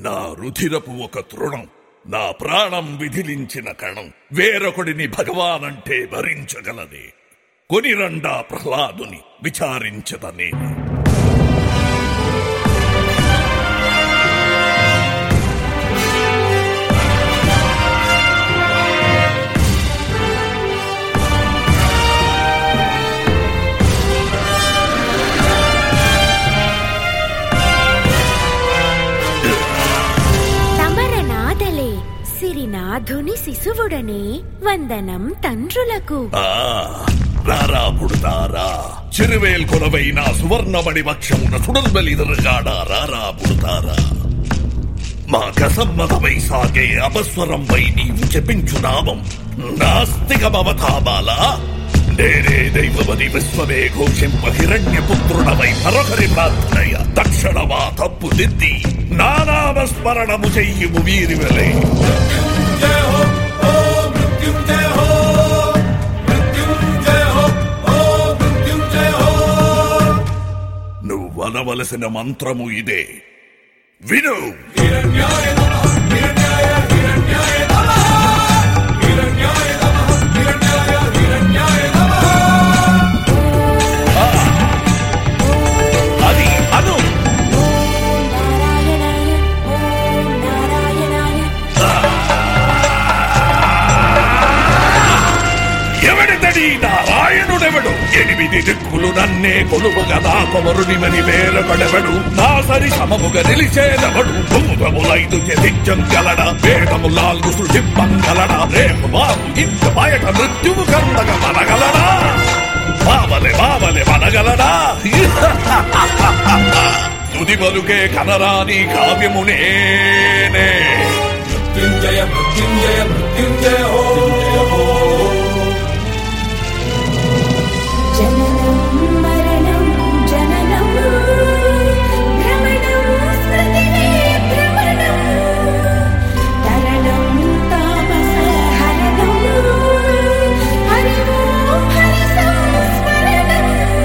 నా రుధిరపు ఒక తృణం నా ప్రాణం విధిలించిన కణం వేరొకడిని భగవానంటే భరించగలదే కొనిరండా ప్రహ్లాదుని విచారించదనే తమరనాథలే సిరినాథుని శిశువుడనే వందనం తండ్రులకు ఆ రారా పుడతారా చిరువేల్ కొలవైన సువర్ణమణి వక్షమున సుడల్బలిదరగాడా రారా పుడతారా మా కసమ్మతమై సాగే అపస్వరంపై నీవు చెప్పించు నామం నాస్తికమవతాబాల నేనే దైవమని విశ్వమే ఘోషింప హిరణ్య పుత్రుడవై మరొకరి ప్రార్థనయ తక్షణమా తప్పు దిద్ది నానామస్మరణము చెయ్యుము వీరివలే నువ్వు అనవలసిన మంత్రము ఇదే విను ఆ. అది అను నారాయణాయ ఓం నారాయణాయ ఎవడితడి నారాయణుడెవడు ఎనిమిది దిక్కులు నన్నే కొలువుగదా కొమరునిమని వేరొకడెవడు నా సరి సమముగ నిలిచేదవడు భూతములైదు జదించగలడ వేదము నాలుగు సృజింపగలడ రేపు బాబు ఇంత బయట మృత్యువు కందగ మనగలడా బావలే బావలే మనగలడా తుది పలుకే కనరాని కావ్యము నేనే మృత్యుంజయ మృత్యుంజయ మృత్యుంజయ హో జననం మరణం జననం భ్రమణం స్మృతివే భ్రమణం తరణం తాపస హరణం హరి ఓం హరి సంస్మరణం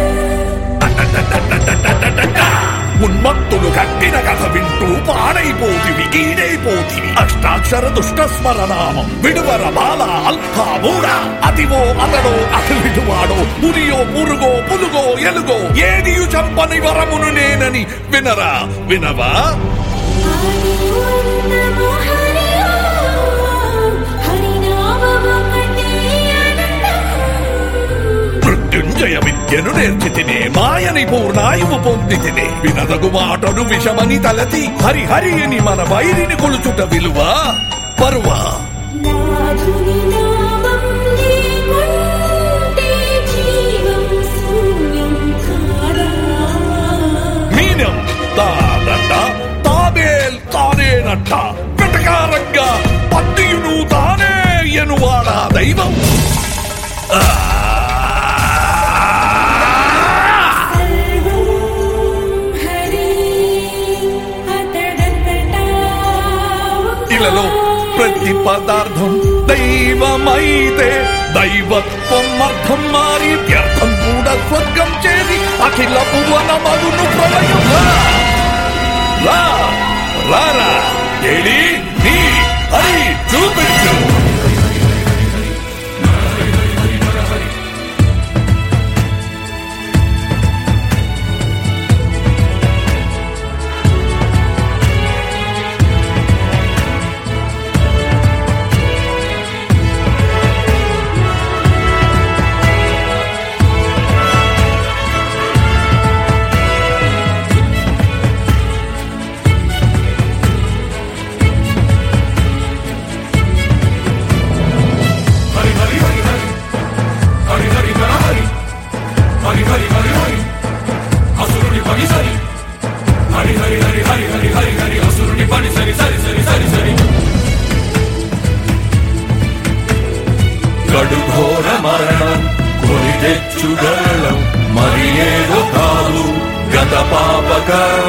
ఉన్మత్తులు కట్టిన కథ వింటూ పాడైపోతివి గీడైపోతివి అష్టాక్షర దుష్ట స్మరణామం విడువర బాల అల్ప మూడ అదివో అతడో అసలిటువాడో పురియో పురుగో పులుగో ఎలుగో ఏదియు చంపని వరమును నేనని వినరా వినవా హరి ఓం నమో హరి ఓం హరి నామమొకటే అనంతం మృత్యుంజయ విద్యను నేర్చి తినే మాయని పూర్ణాయువు పొంది తినే వినదగు మాటను విషమని తలచి హరి హరి అని మన వైరిని కొలుచుట విలువ పరువా నాథుని నామం లేకుంటే జీవం శూన్యం కాదా మీనం తానట తాబేల్ తానేనట వెటకారంగా పత్తియును తానే ఎనువాడా దైవం ఆ! సర్వం హరి అతడంతటా ఇలలో ప్రతి పదార్థం దైవమైతే దైవత్వం అర్థం మారి వ్యర్థం కూడా స్వర్గం చేరి అఖిల భువన మరును ప్రళయం రా! రా రారా ఏడి నీ హరి చూపించు హరి హరి హరి హరి హరి హరి హర హరి హరి హరి హరి హరి అసురుని పని సరి హరి హరి హరి హరి హరి హరి హరి అసురుని పని సరి సరి సరి సరి సరి కడుఘోర మరణం కొని తెచ్చుగలం మరి ఏదో కాదు గత పాప కర్మ